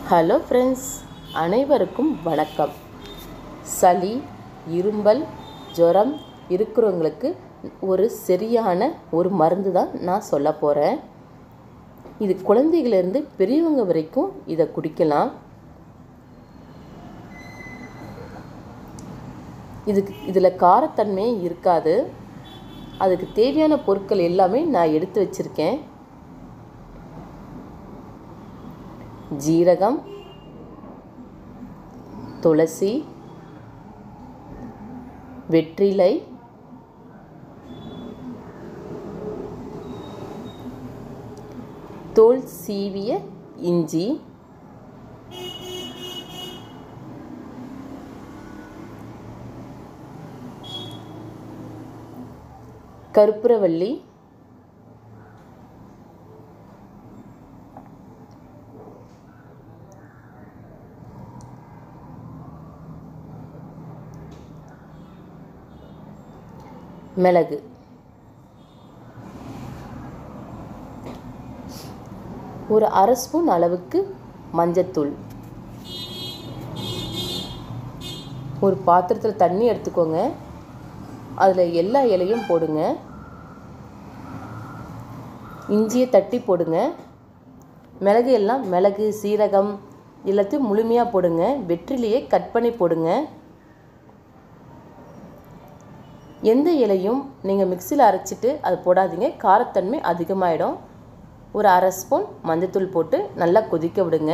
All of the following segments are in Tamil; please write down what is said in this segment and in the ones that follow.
ஹலோ ஃப்ரெண்ட்ஸ் அனைவருக்கும் வணக்கம் சளி இரும்பல் ஜுரம் இருக்கிறவங்களுக்கு ஒரு சரியான ஒரு மருந்து தான் நான் சொல்ல போகிறேன் இது குழந்தைகளிலிருந்து பெரியவங்க வரைக்கும் இதை குடிக்கலாம் இதுக்கு இதில் காரத்தன்மையே இருக்காது அதுக்கு தேவையான பொருட்கள் எல்லாமே நான் எடுத்து வச்சுருக்கேன் ஜீரகம் துளசி வெற்றிலை தோல் சீவிய இஞ்சி கற்பூரவள்ளி மிளகு ஒரு அரை ஸ்பூன் அளவுக்கு மஞ்சத்தூள் ஒரு பாத்திரத்தில் தண்ணி எடுத்துக்கோங்க அதில் எல்லா இலையும் போடுங்க இஞ்சியை தட்டி போடுங்க மிளகு எல்லாம் மிளகு சீரகம் எல்லாத்தையும் முழுமையாக போடுங்க வெற்றிலையை கட் பண்ணி போடுங்க எந்த இலையும் நீங்கள் மிக்சியில் அரைச்சிட்டு அது போடாதீங்க காரத்தன்மை அதிகமாகிடும் ஒரு அரை ஸ்பூன் மஞ்சத்தூள் போட்டு நல்லா கொதிக்க விடுங்க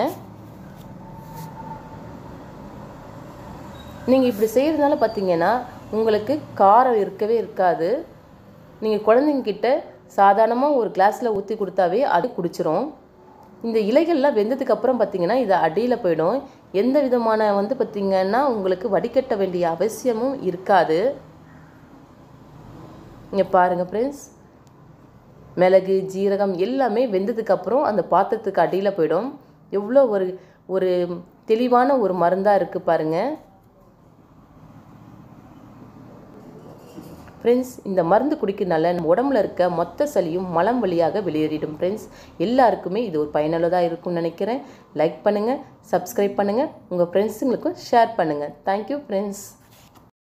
நீங்கள் இப்படி செய்கிறதுனால பார்த்தீங்கன்னா உங்களுக்கு காரம் இருக்கவே இருக்காது நீங்கள் குழந்தைங்கிட்ட சாதாரணமாக ஒரு கிளாஸில் ஊற்றி கொடுத்தாவே அது குடிச்சிரும் இந்த இலைகள்லாம் வெந்ததுக்கு அப்புறம் பார்த்தீங்கன்னா இது அடியில் போயிடும் எந்த விதமான வந்து பார்த்திங்கன்னா உங்களுக்கு வடிகட்ட வேண்டிய அவசியமும் இருக்காது இங்கே பாருங்கள் ஃப்ரெண்ட்ஸ் மிளகு ஜீரகம் எல்லாமே வெந்ததுக்கப்புறம் அந்த பாத்திரத்துக்கு அடியில் போயிடும் எவ்வளோ ஒரு ஒரு தெளிவான ஒரு மருந்தாக இருக்குது பாருங்கள் ஃப்ரெண்ட்ஸ் இந்த மருந்து குடிக்கிறனால நம்ம உடம்புல இருக்க மொத்த சளியும் மலம் வழியாக வெளியேறிடும் ஃப்ரெண்ட்ஸ் எல்லாருக்குமே இது ஒரு பயனுள்ளதாக இருக்கும்னு நினைக்கிறேன் லைக் பண்ணுங்கள் சப்ஸ்கிரைப் பண்ணுங்கள் உங்கள் ஃப்ரெண்ட்ஸுங்களுக்கும் ஷேர் பண்ணுங்கள் தேங்க்யூ ஃப்ரெண்ட்ஸ்